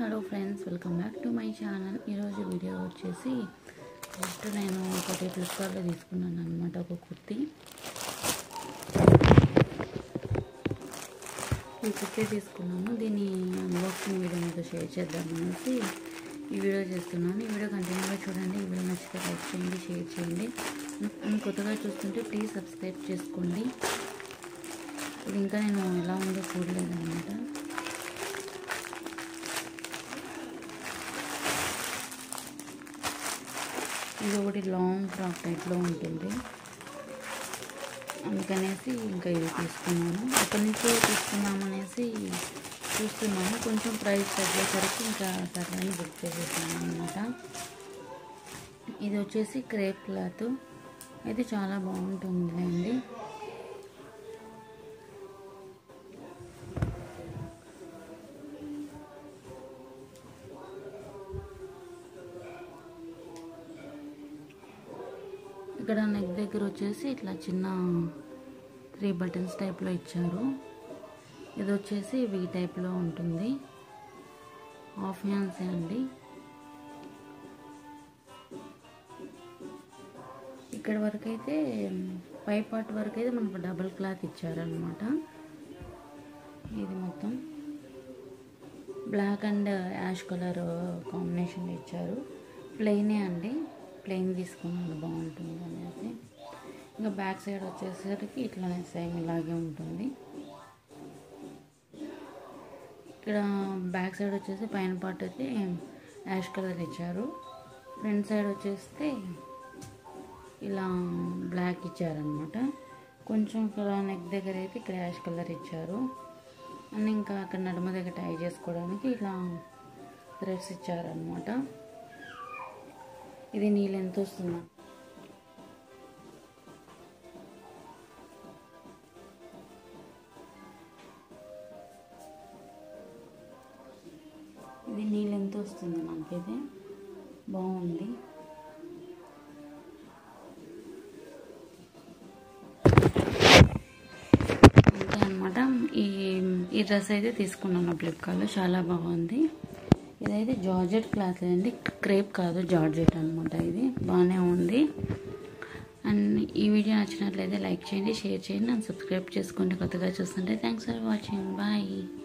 hello friends welcome back to my channel ఈరోజు video వచ్చేసి just నేను ఒకటి ఫ్లిప్కార్ట్లో తీసుకున్నాను అనమాట ఒక కుర్తి ఈ కుర్తి తీసుకున్నాను దీని అన్బాక్సింగ్ వీడియో మీతో షేర్ చేద్దాం అనేసి ఈ వీడియో చేస్తున్నాను ఈ వీడియో కంటిన్యూగా చూడండి ఈ వీడియో నచ్చితే లైక్ చేయండి షేర్ చేయండి ఉమ్, కొత్తగా చూస్తుంటే ప్లీజ్ సబ్స్క్రైబ్ చేసుకోండి ఇది ఇంకా నేను ఎలా ఉందో చూడలేదు అనమాట ఇది ఒకటి లాంగ్ ఫ్రాక్ టైప్లో ఉంటుంది అందుకనేసి ఇంకా ఇది తీసుకున్నాను ఎక్కడి నుంచో తీసుకుందామనేసి చూస్తున్నాను కొంచెం ప్రైస్ తగ్గేసరికి ఇంకా సర్లని బుక్ చేసేసాను అనమాట ఇది వచ్చేసి క్రేప్ క్లాత్ అయితే చాలా బాగుంటుందిలేండి ఇక్కడ నెక్ దగ్గర వచ్చేసి ఇట్లా చిన్న త్రీ బటన్స్ టైప్లో ఇచ్చారు ఇది వచ్చేసి వీ టైప్లో ఉంటుంది హాఫ్ హ్యాండ్సే అండి ఇక్కడ వరకు అయితే పై పార్ట్ వరకు అయితే మనకు డబుల్ క్లాత్ ఇచ్చారనమాట ఇది మొత్తం black and ash colour combination ఇచ్చారు ప్లెయినే అండి ప్లెయిన్ తీసుకున్నాను బాగుంటుంది అనేసి ఇంకా బ్యాక్ సైడ్ వచ్చేసరికి ఇట్లానే సేమ్ ఇలాగే ఉంటుంది ఇక్కడ బ్యాక్ సైడ్ వచ్చేసి పైన పార్ట్ అయితే యాష్ కలర్ ఇచ్చారు ఫ్రంట్ సైడ్ వచ్చేస్తే ఇలా బ్లాక్ ఇచ్చారనమాట కొంచెం ఇక్కడ నెక్ దగ్గర అయితే ఇక్కడ యాష్ కలర్ ఇచ్చారు అండ్ ఇంకా అక్కడ నడుమ దగ్గర టై చేసుకోవడానికి ఇలా థ్రెడ్స్ ఇచ్చారనమాట ఇది నీళ్ళు ఎంత వస్తుందా ఇది నీళ్ళు ఎంత వస్తుంది మనకైతే బాగుంది అంతే అనమాట ఈ ఈ డ్రెస్ అయితే తీసుకున్నాను ఫ్లిప్కార్ట్లో చాలా బాగుంది ఇదైతే జార్జెట్ క్లాత్ అండి క్రేప్ కాదు జార్జెట్ అనమాట ఇది బాగానే ఉంది అండ్ ఈ వీడియో నచ్చినట్లయితే లైక్ చేయండి షేర్ చేయండి అండ్ సబ్స్క్రైబ్ చేసుకోండి కొత్తగా చూస్తుంటే థ్యాంక్స్ ఫర్ వాచింగ్ బాయ్